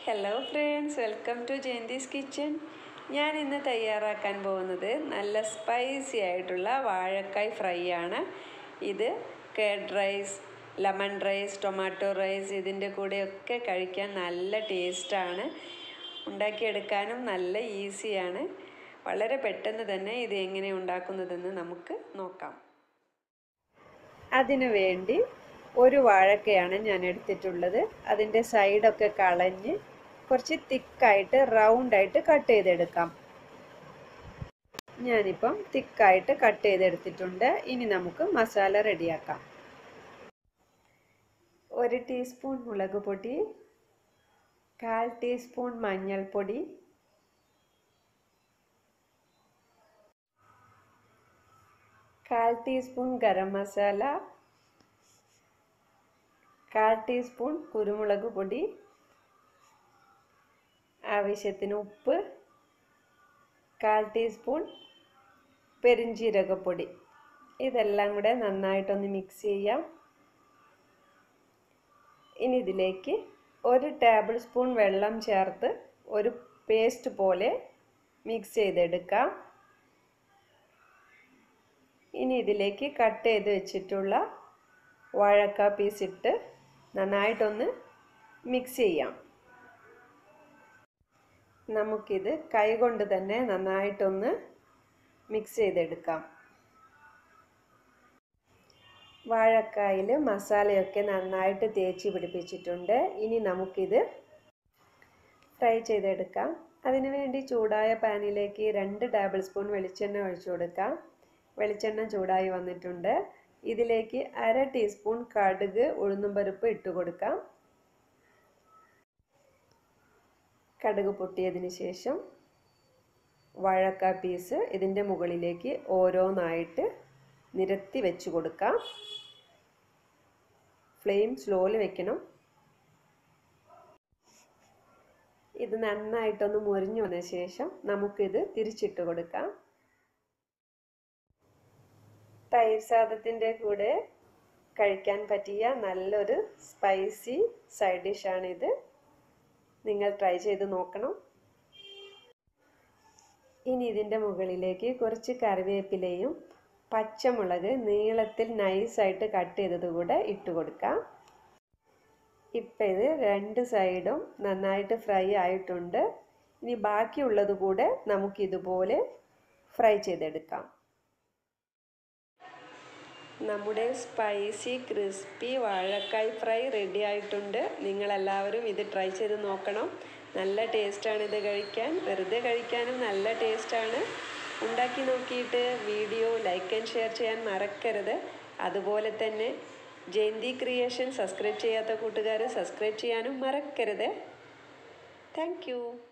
hello friends welcome to Jayanthi's kitchen ഞാൻ ഇന്ന് തയ്യാറാക്കാൻ പോകുന്നത് നല്ല സ്പൈസി ആയിട്ടുള്ള വാഴക്കായ് ഫ്രൈ ആണ് ഇത് curd rice lemon rice tomato rice ഇതിൻ്റെ കൂടെയൊക്കെ കഴിക്കാൻ നല്ല ടേസ്റ്റാണ് ഉണ്ടാക്കിയെടുക്കാനും നല്ല ഈസിയാണ് വളരെ പെട്ടെന്ന് തന്നെ ഇത് എങ്ങനെ ഉണ്ടാക്കുന്നതെന്ന് നമുക്ക് നോക്കാം അതിനു വേണ്ടി ഒരു വാഴക്കയാണ് ഞാൻ എടുത്തിട്ടുള്ളത് അതിൻ്റെ സൈഡൊക്കെ കളഞ്ഞ് കുറച്ച് തിക്കായിട്ട് റൗണ്ടായിട്ട് കട്ട് ചെയ്തെടുക്കാം ഞാനിപ്പം തിക്കായിട്ട് കട്ട് ചെയ്തെടുത്തിട്ടുണ്ട് ഇനി നമുക്ക് മസാല റെഡിയാക്കാം ഒരു ടീസ്പൂൺ മുളക് പൊടി കാൽ ടീസ്പൂൺ മഞ്ഞൾപ്പൊടി കാൽ ടീസ്പൂൺ ഗരം മസാല കാൽ ടീസ്പൂൺ കുരുമുളക് പൊടി ആവശ്യത്തിന് ഉപ്പ് കാൽ ടീസ്പൂൺ പെരിഞ്ജീരകപ്പൊടി ഇതെല്ലാം കൂടെ നന്നായിട്ടൊന്ന് മിക്സ് ചെയ്യാം ഇനി ഇതിലേക്ക് ഒരു ടേബിൾ സ്പൂൺ വെള്ളം ചേർത്ത് ഒരു പേസ്റ്റ് പോലെ മിക്സ് ചെയ്തെടുക്കാം ഇനി ഇതിലേക്ക് കട്ട് ചെയ്ത് വെച്ചിട്ടുള്ള വാഴക്ക പീസ് ഇട്ട് നന്നായിട്ടൊന്ന് മിക്സ് ചെയ്യാം നമുക്കിത് കൈകൊണ്ട് തന്നെ നന്നായിട്ടൊന്ന് മിക്സ് ചെയ്തെടുക്കാം വാഴക്കായിൽ മസാലയൊക്കെ നന്നായിട്ട് തേച്ച് പിടിപ്പിച്ചിട്ടുണ്ട് ഇനി നമുക്കിത് ഫ്രൈ ചെയ്തെടുക്കാം അതിനുവേണ്ടി ചൂടായ പാനിലേക്ക് രണ്ട് ടേബിൾ സ്പൂൺ വെളിച്ചെണ്ണ ഒഴിച്ചു കൊടുക്കാം വെളിച്ചെണ്ണ ചൂടായി വന്നിട്ടുണ്ട് ഇതിലേക്ക് അര ടീസ്പൂൺ കടുക് ഉഴുന്നുംപരിപ്പ് ഇട്ട് കൊടുക്കാം കടുക് പൊട്ടിയതിന് ശേഷം വാഴക്ക പീസ് ഇതിൻ്റെ മുകളിലേക്ക് ഓരോന്നായിട്ട് നിരത്തി വെച്ച് കൊടുക്കാം ഫ്ലെയിം സ്ലോയിൽ വെക്കണം ഇത് നന്നായിട്ടൊന്ന് മുരിഞ്ഞു വന്ന ശേഷം നമുക്കിത് തിരിച്ചിട്ട് കൊടുക്കാം തൈര് സാദത്തിൻ്റെ കൂടെ കഴിക്കാൻ പറ്റിയ നല്ലൊരു സ്പൈസി സൈഡ് ഡിഷാണിത് നിങ്ങൾ ട്രൈ ചെയ്ത് നോക്കണം ഇനി ഇതിൻ്റെ മുകളിലേക്ക് കുറച്ച് കറിവേപ്പിലയും പച്ചമുളക് നീളത്തിൽ നൈസായിട്ട് കട്ട് ചെയ്തത് കൂടെ ഇട്ട് കൊടുക്കാം ഇപ്പം ഇത് രണ്ട് സൈഡും നന്നായിട്ട് ഫ്രൈ ആയിട്ടുണ്ട് ഇനി ബാക്കിയുള്ളത് കൂടെ നമുക്കിതുപോലെ ഫ്രൈ ചെയ്തെടുക്കാം നമ്മുടെ സ്പൈസി ക്രിസ്പി വാഴക്കായ് ഫ്രൈ റെഡി ആയിട്ടുണ്ട് നിങ്ങളെല്ലാവരും ഇത് ട്രൈ ചെയ്ത് നോക്കണം നല്ല ടേസ്റ്റാണ് ഇത് കഴിക്കാൻ വെറുതെ കഴിക്കാനും നല്ല ടേസ്റ്റാണ് ഉണ്ടാക്കി നോക്കിയിട്ട് വീഡിയോ ലൈക്ക് ആൻഡ് ഷെയർ ചെയ്യാൻ മറക്കരുത് അതുപോലെ തന്നെ ജയന്തി ക്രിയേഷൻ സബ്സ്ക്രൈബ് ചെയ്യാത്ത കൂട്ടുകാർ സബ്സ്ക്രൈബ് ചെയ്യാനും മറക്കരുത് താങ്ക്